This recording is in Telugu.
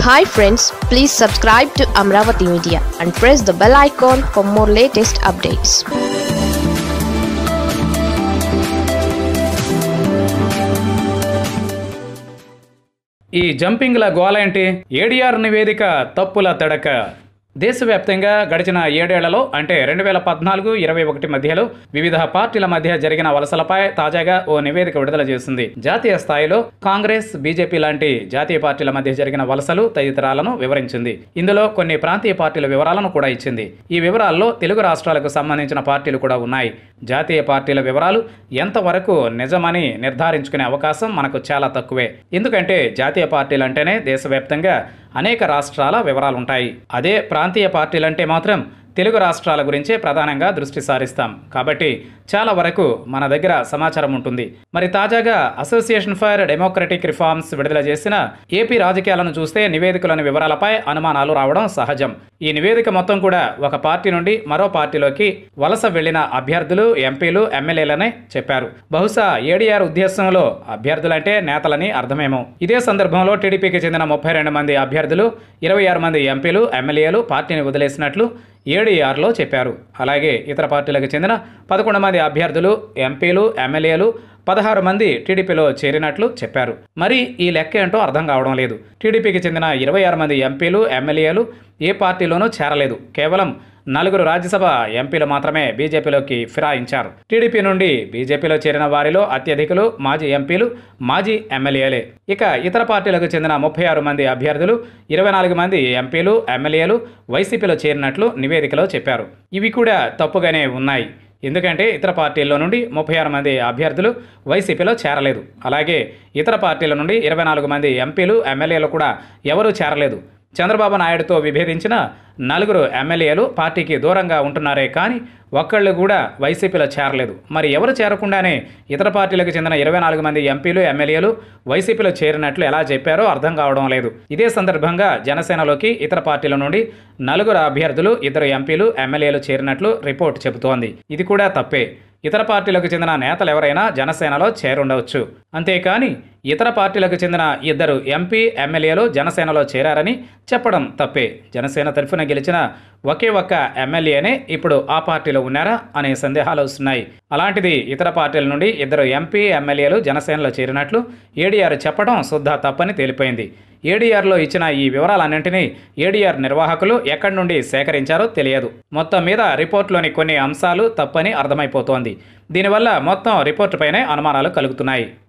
hi friends please subscribe to Amaravati media and press the bell icon for more latest updates ఈ జంపింగ్ల గోలేంటి ఏడీఆర్ నివేదిక తప్పుల తడక దేశవ్యాప్తంగా గడిచిన ఏడేళ్లలో అంటే రెండు వేల పద్నాలుగు ఇరవై ఒకటి మధ్యలో వివిధ పార్టీల మధ్య జరిగిన వలసలపై తాజాగా ఓ నివేదిక విడుదల చేసింది జాతీయ స్థాయిలో కాంగ్రెస్ బీజేపీ లాంటి జాతీయ పార్టీల మధ్య జరిగిన వలసలు తదితరాలను వివరించింది ఇందులో కొన్ని ప్రాంతీయ పార్టీల వివరాలను కూడా ఇచ్చింది ఈ వివరాల్లో తెలుగు రాష్ట్రాలకు సంబంధించిన పార్టీలు కూడా ఉన్నాయి జాతీయ పార్టీల వివరాలు ఎంతవరకు నిజమని నిర్ధారించుకునే అవకాశం మనకు చాలా తక్కువే ఎందుకంటే జాతీయ పార్టీలు అంటేనే దేశవ్యాప్తంగా అనేక రాష్ట్రాల వివరాలు ఉంటాయి అదే ప్రాంతీయ పార్టీలంటే మాత్రం తెలుగు రాష్ట్రాల గురించే ప్రధానంగా దృష్టి సారిస్తాం కాబట్టి చాలా వరకు మన దగ్గర సమాచారం ఉంటుంది మరి తాజాగా అసోసియేషన్ ఫర్ డెమోక్రటిక్ రిఫార్మ్స్ విడుదల చేసిన ఏపీ రాజకీయాలను చూస్తే నివేదికలోని వివరాలపై అనుమానాలు రావడం సహజం ఈ నివేదిక మొత్తం కూడా ఒక పార్టీ నుండి మరో పార్టీలోకి వలస వెళ్లిన అభ్యర్థులు ఎంపీలు ఎమ్మెల్యేలనే చెప్పారు బహుశా ఏడీఆర్ ఉద్దేశంలో అభ్యర్థులంటే నేతలని అర్థమేమో ఇదే సందర్భంలో టీడీపీకి చెందిన ముప్పై రెండు మంది అభ్యర్థులు ఇరవై ఆరు మంది ఎంపీలు ఎమ్మెల్యేలు పార్టీని వదిలేసినట్లు ఏడీఆర్లో చెప్పారు అలాగే ఇతర పార్టీలకు చెందిన పదకొండు మంది అభ్యర్థులు ఎంపీలు ఎమ్మెల్యేలు పదహారు మంది టీడీపీలో చేరినట్లు చెప్పారు మరి ఈ లెక్క ఏంటో అర్థం కావడం లేదు టీడీపీకి చెందిన ఇరవై ఆరు మంది ఎంపీలు ఎమ్మెల్యేలు ఏ పార్టీలోనూ చేరలేదు కేవలం నలుగురు రాజ్యసభ ఎంపీలు మాత్రమే బీజేపీలోకి ఫిరాయించారు టీడీపీ నుండి బీజేపీలో చేరిన వారిలో అత్యధికులు మాజీ ఎంపీలు మాజీ ఎమ్మెల్యేలే ఇక ఇతర పార్టీలకు చెందిన ముప్పై ఆరు మంది అభ్యర్థులు ఇరవై నాలుగు మంది ఎంపీలు ఎమ్మెల్యేలు వైసీపీలో చేరినట్లు నివేదికలో చెప్పారు ఇవి కూడా తప్పుగానే ఉన్నాయి ఎందుకంటే ఇతర పార్టీల్లో నుండి ముప్పై ఆరు మంది అభ్యర్థులు వైసీపీలో చేరలేదు అలాగే ఇతర పార్టీల నుండి ఇరవై నాలుగు మంది ఎంపీలు ఎమ్మెల్యేలు కూడా ఎవరూ చేరలేదు చంద్రబాబు నాయుడుతో విభేదించిన నలుగురు ఎమ్మెల్యేలు పార్టీకి దూరంగా ఉంటున్నారే కానీ ఒక్కళ్ళు కూడా వైసీపీలో చేరలేదు మరి ఎవరు చేరకుండానే ఇతర పార్టీలకు చెందిన ఇరవై నాలుగు మంది ఎంపీలు ఎమ్మెల్యేలు వైసీపీలో చేరినట్లు ఎలా చెప్పారో అర్థం కావడం లేదు ఇదే సందర్భంగా జనసేనలోకి ఇతర పార్టీల నుండి నలుగురు అభ్యర్థులు ఇద్దరు ఎంపీలు ఎమ్మెల్యేలు చేరినట్లు రిపోర్ట్ చెబుతోంది ఇది కూడా తప్పే ఇతర పార్టీలకు చెందిన నేతలు ఎవరైనా జనసేనలో చేరుండవచ్చు అంతేకాని ఇతర పార్టీలకు చెందిన ఇద్దరు ఎంపీ ఎమ్మెల్యేలు జనసేనలో చేరారని చెప్పడం తప్పే జనసేన తరఫున గెలిచిన ఒకే ఒక్క ఎమ్మెల్యేనే ఇప్పుడు ఆ పార్టీలో ఉన్నారా అనే సందేహాలు వస్తున్నాయి అలాంటిది ఇతర పార్టీల నుండి ఇద్దరు ఎంపీ ఎమ్మెల్యేలు జనసేనలో చేరినట్లు ఏడీఆర్ చెప్పడం శుద్ధ తప్పని తేలిపోయింది ఏడీఆర్లో ఇచ్చిన ఈ వివరాలన్నింటినీ ఏడీఆర్ నిర్వాహకులు ఎక్కడి నుండి సేకరించారో తెలియదు మొత్తం మీద రిపోర్ట్లోని కొన్ని అంశాలు తప్పని అర్థమైపోతోంది దీనివల్ల మొత్తం రిపోర్టుపైనే అనుమానాలు కలుగుతున్నాయి